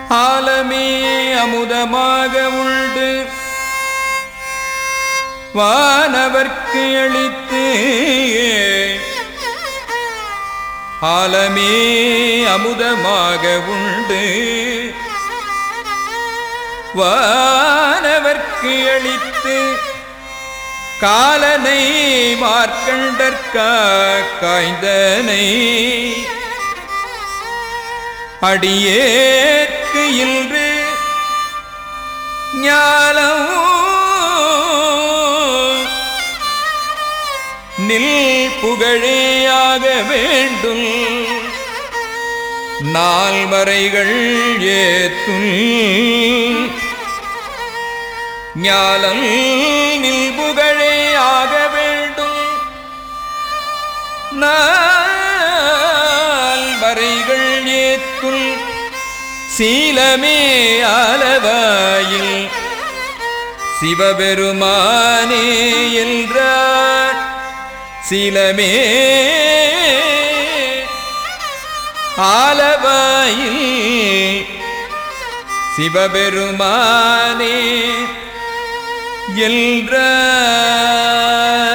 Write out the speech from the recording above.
ஆலமே அமுதமாக உண்டு வானவர்க்கு அளித்து ஆலமே அமுதமாக உண்டு வானவர்க்கு அளித்து காலனை மார்க்கண்டற்கா காய்ந்தனை அடியேற்கு இன்று ஞானம் நில் புகழேயாக வேண்டும் நால்வரைகள் ஏத்தும் ஞானம் நில் புகழேயாக வேண்டும் நால்வரைகள் ஏத்தும் சீலமே ஆலவாயில் சிவபெருமானே என்றார் சீலமே ஆலவாயில் சிவபெருமானே என்றார்